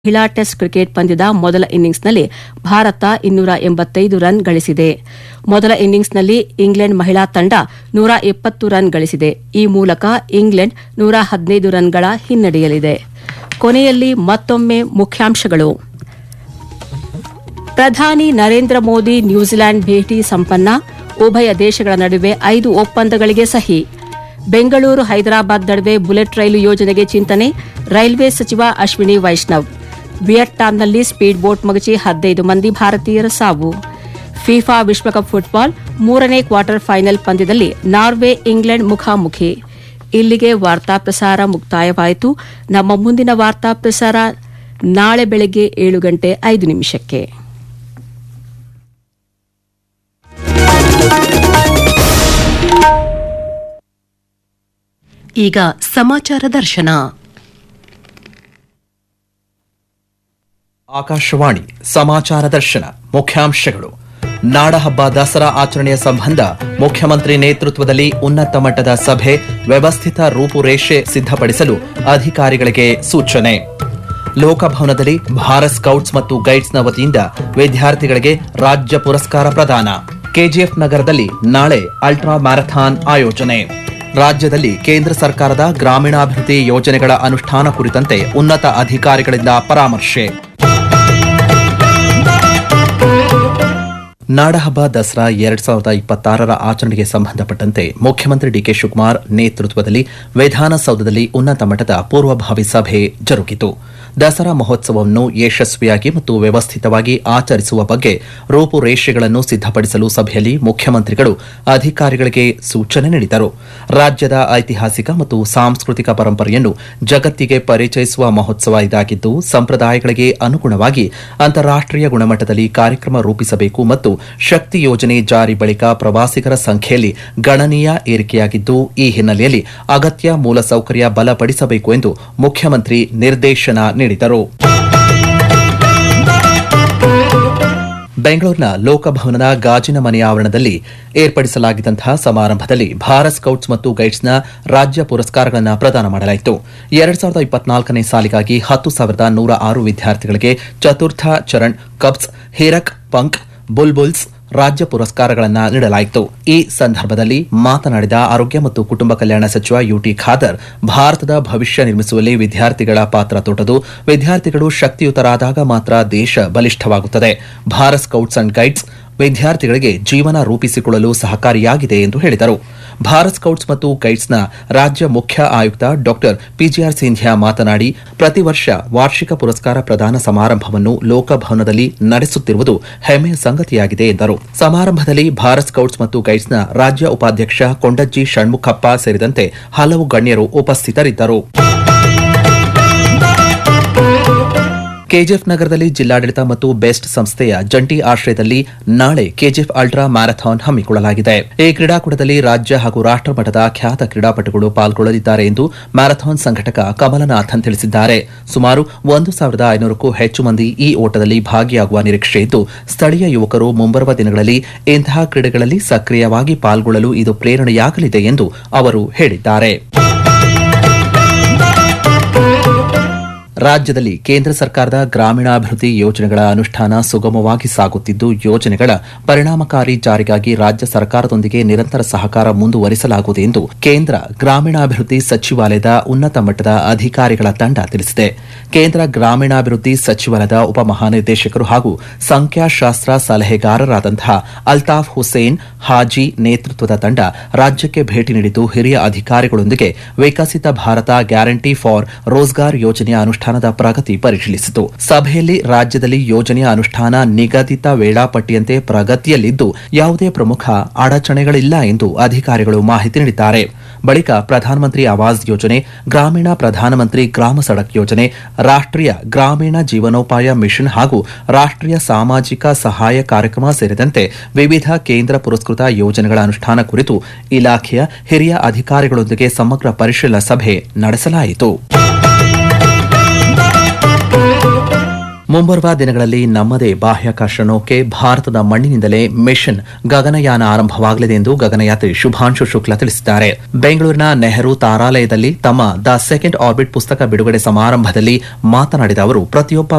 ಮಹಿಳಾ test cricket ಪಂದ್ಯದ ಮೊದಲ ಇನ್ನಿಂಗ್ಸ್ನಲ್ಲಿ ಭಾರತ ಇನ್ನೂರ ಎಂಬತ್ತೈದು ರನ್ ಗಳಿಸಿದೆ ಮೊದಲ ಇನ್ನಿಂಗ್ಸ್ನಲ್ಲಿ ಇಂಗ್ಲೆಂಡ್ ಮಹಿಳಾ ತಂಡ ನೂರ ಎಪ್ಪತ್ತು ರನ್ ಗಳಿಸಿದೆ ಈ ಮೂಲಕ ಇಂಗ್ಲೆಂಡ್ ನೂರ ಹದಿನೈದು ರನ್ಗಳ ಹಿನ್ನಡೆಯಲಿದೆ ಕೊನೆಯಲ್ಲಿ ಮತ್ತೊಮ್ಮೆ ಮುಖ್ಯಾಂಶಗಳು ಪ್ರಧಾನಿ ನರೇಂದ್ರ ಮೋದಿ ನ್ಯೂಜಿಲೆಂಡ್ ಭೇಟಿ ಸಂಪನ್ನ ಉಭಯ ದೇಶಗಳ ನಡುವೆ ಐದು ಒಪ್ಪಂದಗಳಿಗೆ ಸಹಿ ಬೆಂಗಳೂರು ಹೈದರಾಬಾದ್ ನಡುವೆ ಬುಲೆಟ್ ರೈಲು ಯೋಜನೆಗೆ ಚಿಂತನೆ ರೈಲ್ವೆ ಸಚಿವ ಅಶ್ವಿನಿ ವೈಷ್ಣವ್ ವಿಯಟ್ನಾಂನಲ್ಲಿ ಸ್ಪೀಡ್ ಬೋಟ್ ಮಗಚಿ ಹದಿನೈದು ಮಂದಿ ಭಾರತೀಯರ ಸಾವು ಫಿಫಾ ವಿಶ್ವಕಪ್ ಫುಟ್ಬಾಲ್ ಮೂರನೇ ಕ್ವಾರ್ಟರ್ ಫೈನಲ್ ಪಂದ್ಯದಲ್ಲಿ ನಾರ್ವೆ ಇಂಗ್ಲೆಂಡ್ ಮುಖಾಮುಖಿ ಇಲ್ಲಿಗೆ ವಾರ್ತಾ ಪ್ರಸಾರ ಮುಕ್ತಾಯವಾಯಿತು ನಮ್ಮ ಮುಂದಿನ ವಾರ್ತಾ ಪ್ರಸಾರ ನಾಳೆ ಬೆಳಗ್ಗೆ ಏಳು ಗಂಟೆ ಐದು ನಿಮಿಷಕ್ಕೆ ಈಗ ಸಮಾಚಾರ ದರ್ಶನ ಆಕಾಶವಾಣಿ ಸಮಾಚಾರ ದರ್ಶನ ಮುಖ್ಯಾಂಶಗಳು ನಾಡಹಬ್ಬ ದಸರಾ ಆಚರಣೆಯ ಸಂಬಂಧ ಮುಖ್ಯಮಂತ್ರಿ ನೇತೃತ್ವದಲ್ಲಿ ಉನ್ನತ ಮಟ್ಟದ ಸಭೆ ವ್ಯವಸ್ಥಿತ ರೂಪುರೇಷೆ ಸಿದ್ಧಪಡಿಸಲು ಅಧಿಕಾರಿಗಳಿಗೆ ಸೂಚನೆ ಲೋಕಭವನದಲ್ಲಿ ಭಾರತ್ ಸ್ಕೌಟ್ಸ್ ಮತ್ತು ಗೈಡ್ಸ್ನ ವತಿಯಿಂದ ವಿದ್ಯಾರ್ಥಿಗಳಿಗೆ ರಾಜ್ಯ ಪುರಸ್ಕಾರ ಪ್ರದಾನ ಕೆಜಿಎಫ್ ನಗರದಲ್ಲಿ ನಾಳೆ ಅಲ್ಟ್ರಾ ಮ್ಯಾರಥಾನ್ ಆಯೋಜನೆ ರಾಜ್ಯದಲ್ಲಿ ಕೇಂದ್ರ ಸರ್ಕಾರದ ಗ್ರಾಮೀಣಾಭಿವೃದ್ಧಿ ಯೋಜನೆಗಳ ಅನುಷ್ಠಾನ ಕುರಿತಂತೆ ಉನ್ನತ ಅಧಿಕಾರಿಗಳಿಂದ ಪರಾಮರ್ಶೆ ನಾಡಹಬ್ಬ ದಸರಾ ಎರಡ್ ಸಾವಿರದ ಇಪ್ಪತ್ತಾರರ ಆಚರಣೆಗೆ ಸಂಬಂಧಪಟ್ಟಂತೆ ಮುಖ್ಯಮಂತ್ರಿ ಡಿಕೆ ಶಿವಕುಮಾರ್ ನೇತೃತ್ವದಲ್ಲಿ ವಿಧಾನಸೌಧದಲ್ಲಿ ಉನ್ನತ ಮಟ್ಟದ ಪೂರ್ವಭಾವಿ ಸಭೆ ಜರುಗಿತು ದಸರಾ ಮಹೋತ್ಸವವನ್ನು ಯಶಸ್ವಿಯಾಗಿ ಮತ್ತು ವ್ಯವಸ್ಥಿತವಾಗಿ ಆಚರಿಸುವ ಬಗ್ಗೆ ರೂಪುರೇಷೆಗಳನ್ನು ಸಿದ್ಧಪಡಿಸಲು ಸಭೆಯಲ್ಲಿ ಮುಖ್ಯಮಂತ್ರಿಗಳು ಅಧಿಕಾರಿಗಳಿಗೆ ಸೂಚನೆ ನೀಡಿದರು ರಾಜ್ಯದ ಐತಿಹಾಸಿಕ ಮತ್ತು ಸಾಂಸ್ಕೃತಿಕ ಪರಂಪರೆಯನ್ನು ಜಗತ್ತಿಗೆ ಪರಿಚಯಿಸುವ ಮಹೋತ್ಸವ ಇದಾಗಿದ್ದು ಸಂಪ್ರದಾಯಗಳಿಗೆ ಅನುಗುಣವಾಗಿ ಅಂತಾರಾಷ್ಟೀಯ ಗುಣಮಟ್ಟದಲ್ಲಿ ಕಾರ್ಯಕ್ರಮ ರೂಪಿಸಬೇಕು ಮತ್ತು ಶಕ್ತಿ ಯೋಜನೆ ಜಾರಿ ಬಳಿಕ ಪ್ರವಾಸಿಗರ ಸಂಖ್ಯೆಯಲ್ಲಿ ಗಣನೀಯ ಏರಿಕೆಯಾಗಿದ್ದು ಈ ಹಿನ್ನೆಲೆಯಲ್ಲಿ ಅಗತ್ಯ ಮೂಲಸೌಕರ್ಯ ಬಲಪಡಿಸಬೇಕು ಎಂದು ಮುಖ್ಯಮಂತ್ರಿ ನಿರ್ದೇಶನ ನೀಡಿದರು ಬೆಂಗಳೂರಿನ ಲೋಕಭವನದ ಗಾಜಿನ ಮನೆಯ ಆವರಣದಲ್ಲಿ ಏರ್ಪಡಿಸಲಾಗಿದ್ದಂತಹ ಸಮಾರಂಭದಲ್ಲಿ ಭಾರತ್ ಸ್ಕೌಟ್ಸ್ ಮತ್ತು ಗೈಡ್ಸ್ನ ರಾಜ್ಯ ಪುರಸ್ಕಾರಗಳನ್ನು ಪ್ರದಾನ ಮಾಡಲಾಯಿತು ಎರಡ್ ಸಾವಿರದ ಇಪ್ಪತ್ನಾಲ್ಕನೇ ಸಾಲಿಗಾಗಿ ಹತ್ತು ಸಾವಿರದ ನೂರ ಆರು ವಿದ್ಯಾರ್ಥಿಗಳಿಗೆ ಚತುರ್ಥ ಚರಣ್ ಕಬ್ಸ್ ಹೀರಕ್ ಪಂಕ್ ಬುಲ್ಬುಲ್ಸ್ ರಾಜ್ಯ ಪುರಸ್ಕಾರಗಳನ್ನು ನೀಡಲಾಯಿತು ಈ ಸಂದರ್ಭದಲ್ಲಿ ಮಾತನಾಡಿದ ಆರೋಗ್ಯ ಮತ್ತು ಕುಟುಂಬ ಕಲ್ಯಾಣ ಸಚಿವ ಯುಟಿ ಖಾದರ್ ಭಾರತದ ಭವಿಷ್ಯ ನಿರ್ಮಿಸುವಲ್ಲಿ ವಿದ್ಯಾರ್ಥಿಗಳ ಪಾತ್ರ ದೊಡ್ಡದು ವಿದ್ಯಾರ್ಥಿಗಳು ಶಕ್ತಿಯುತರಾದಾಗ ಮಾತ್ರ ದೇಶ ಬಲಿಷ್ಠವಾಗುತ್ತದೆ ಭಾರತ್ ಸ್ಕೌಟ್ಸ್ ಅಂಡ್ ಗೈಡ್ಸ್ ವಿದ್ಯಾರ್ಥಿಗಳಿಗೆ ಜೀವನ ರೂಪಿಸಿಕೊಳ್ಳಲು ಸಹಕಾರಿಯಾಗಿದೆ ಎಂದು ಹೇಳಿದರು ಭಾರತ್ ಸ್ಕೌಟ್ಸ್ ಮತ್ತು ಗೈಡ್ಸ್ನ ರಾಜ್ಯ ಮುಖ್ಯ ಆಯುಕ್ತ ಡಾಕ್ಟರ್ ಪಿಜಿಆರ್ ಸಿಂಧ್ಯಾ ಮಾತನಾಡಿ ಪ್ರತಿ ವರ್ಷ ವಾರ್ಷಿಕ ಪುರಸ್ಕಾರ ಪ್ರದಾನ ಸಮಾರಂಭವನ್ನು ಲೋಕಭವನದಲ್ಲಿ ನಡೆಸುತ್ತಿರುವುದು ಹೆಮ್ಮೆಯ ಸಂಗತಿಯಾಗಿದೆ ಎಂದರು ಸಮಾರಂಭದಲ್ಲಿ ಭಾರತ್ ಸ್ಕೌಟ್ಸ್ ಮತ್ತು ಗೈಡ್ಸ್ನ ರಾಜ್ಯ ಉಪಾಧ್ಯಕ್ಷ ಕೊಂಡಜ್ಜಿ ಷಣ್ಮುಖಪ್ಪ ಸೇರಿದಂತೆ ಹಲವು ಗಣ್ಯರು ಉಪಸ್ಥಿತರಿದ್ದರು ಕೆಜಿಎಫ್ ನಗರದಲ್ಲಿ ಜಿಲ್ಲಾಡಳಿತ ಮತ್ತು ಬೆಸ್ಟ್ ಸಂಸ್ಥೆಯ ಜಂಟಿ ಆಶ್ರಯದಲ್ಲಿ ನಾಳೆ ಕೆಜಿಎಫ್ ಅಲ್ಟ್ರಾ ಮ್ಯಾರಥಾನ್ ಹಮ್ಮಿಕೊಳ್ಳಲಾಗಿದೆ ಈ ಕ್ರೀಡಾಕೂಟದಲ್ಲಿ ರಾಜ್ಯ ಹಾಗೂ ರಾಷ್ಟ್ರ ಮಟ್ಟದ ಖ್ಯಾತ ಕ್ರೀಡಾಪಟುಗಳು ಪಾಲ್ಗೊಳ್ಳಲಿದ್ದಾರೆ ಎಂದು ಮ್ಯಾರಥಾನ್ ಸಂಘಟಕ ಕಮಲನಾಥನ್ ತಿಳಿಸಿದ್ದಾರೆ ಸುಮಾರು ಒಂದು ಸಾವಿರದ ಐನೂರಕ್ಕೂ ಹೆಚ್ಚು ಮಂದಿ ಈ ಓಟದಲ್ಲಿ ಭಾಗಿಯಾಗುವ ನಿರೀಕ್ಷೆ ಇದ್ದು ಸ್ಥಳೀಯ ಯುವಕರು ಮುಂಬರುವ ದಿನಗಳಲ್ಲಿ ಇಂತಹ ಕ್ರೀಡೆಗಳಲ್ಲಿ ಸಕ್ರಿಯವಾಗಿ ಪಾಲ್ಗೊಳ್ಳಲು ಇದು ಪ್ರೇರಣೆಯಾಗಲಿದೆ ಎಂದು ಅವರು ಹೇಳಿದ್ದಾರೆ ರಾಜ್ಯದಲ್ಲಿ ಕೇಂದ್ರ ಸರ್ಕಾರದ ಗ್ರಾಮೀಣಾಭಿವೃದ್ಧಿ ಯೋಜನೆಗಳ ಅನುಷ್ಠಾನ ಸುಗಮವಾಗಿ ಸಾಗುತ್ತಿದ್ದು ಯೋಜನೆಗಳ ಪರಿಣಾಮಕಾರಿ ಜಾರಿಗಾಗಿ ರಾಜ್ಯ ಸರ್ಕಾರದೊಂದಿಗೆ ನಿರಂತರ ಸಹಕಾರ ಮುಂದುವರಿಸಲಾಗುವುದು ಎಂದು ಕೇಂದ್ರ ಗ್ರಾಮೀಣಾಭಿವೃದ್ಧಿ ಸಚಿವಾಲಯದ ಉನ್ನತ ಮಟ್ಟದ ಅಧಿಕಾರಿಗಳ ತಂಡ ತಿಳಿಸಿದೆ ಕೇಂದ್ರ ಗ್ರಾಮೀಣಾಭಿವೃದ್ಧಿ ಸಚಿವಾಲಯದ ಉಪಮಹಾನಿರ್ದೇಶಕರು ಹಾಗೂ ಸಂಖ್ಯಾಶಾಸ್ತ್ರ ಸಲಹೆಗಾರರಾದಂತಹ ಅಲ್ತಾಫ್ ಹುಸೇನ್ ಹಾಜಿ ನೇತೃತ್ವದ ತಂಡ ರಾಜ್ಯಕ್ಕೆ ಭೇಟಿ ನೀಡಿದ್ದು ಹಿರಿಯ ಅಧಿಕಾರಿಗಳೊಂದಿಗೆ ವಿಕಸಿತ ಭಾರತ ಗ್ಯಾರಂಟಿ ಫಾರ್ ರೋಜ್ಗಾರ್ ಯೋಜನೆಯ ಅನುಷ್ಠಾನದ ಪ್ರಗತಿ ಪರಿಶೀಲಿಸಿತು ಸಭೆಯಲ್ಲಿ ರಾಜ್ಯದಲ್ಲಿ ಯೋಜನೆಯ ಅನುಷ್ಠಾನ ನಿಗದಿತ ವೇಳಾಪಟ್ಟಿಯಂತೆ ಪ್ರಗತಿಯಲ್ಲಿದ್ದು ಯಾವುದೇ ಪ್ರಮುಖ ಅಡಚಣೆಗಳಿಲ್ಲ ಎಂದು ಅಧಿಕಾರಿಗಳು ಮಾಹಿತಿ ನೀಡಿದ್ದಾರೆ ಬಳಿಕ ಪ್ರಧಾನಮಂತ್ರಿ ಆವಾಸ್ ಯೋಜನೆ ಗ್ರಾಮೀಣ ಪ್ರಧಾನಮಂತ್ರಿ ಗ್ರಾಮ ಸಡಕ್ ಯೋಜನೆ ರಾಷ್ಟ್ರೀಯ ಗ್ರಾಮೀಣ ಜೀವನೋಪಾಯ ಮಿಷನ್ ಹಾಗೂ ರಾಷ್ಟ್ರೀಯ ಸಾಮಾಜಿಕ ಸಹಾಯ ಕಾರ್ಯಕ್ರಮ ಸೇರಿದಂತೆ ವಿವಿಧ ಕೇಂದ್ರ ಪುರಸ್ಕೃತ ಯೋಜನೆಗಳ ಅನುಷ್ಠಾನ ಕುರಿತು ಇಲಾಖೆಯ ಹಿರಿಯ ಅಧಿಕಾರಿಗಳೊಂದಿಗೆ ಸಮಗ್ರ ಪರಿಶೀಲನಾ ಸಭೆ ನಡೆಸಲಾಯಿತು ಮುಂಬರುವ ದಿನಗಳಲ್ಲಿ ನಮ್ಮದೇ ಬಾಹ್ಯಾಕಾಶ ನೌಕೆ ಭಾರತದ ಮಣ್ಣಿನಿಂದಲೇ ಮಿಷನ್ ಗಗನಯಾನ ಆರಂಭವಾಗಲಿದೆ ಎಂದು ಗಗನಯಾತ್ರಿ ಶುಭಾಂಶು ಶುಕ್ಲಾ ತಿಳಿಸಿದ್ದಾರೆ ಬೆಂಗಳೂರಿನ ನೆಹರು ತಾರಾಲಯದಲ್ಲಿ ತಮ್ಮ ದ ಸೆಕೆಂಡ್ ಆರ್ಬಿಟ್ ಪುಸ್ತಕ ಬಿಡುಗಡೆ ಸಮಾರಂಭದಲ್ಲಿ ಮಾತನಾಡಿದ ಅವರು ಪ್ರತಿಯೊಬ್ಬ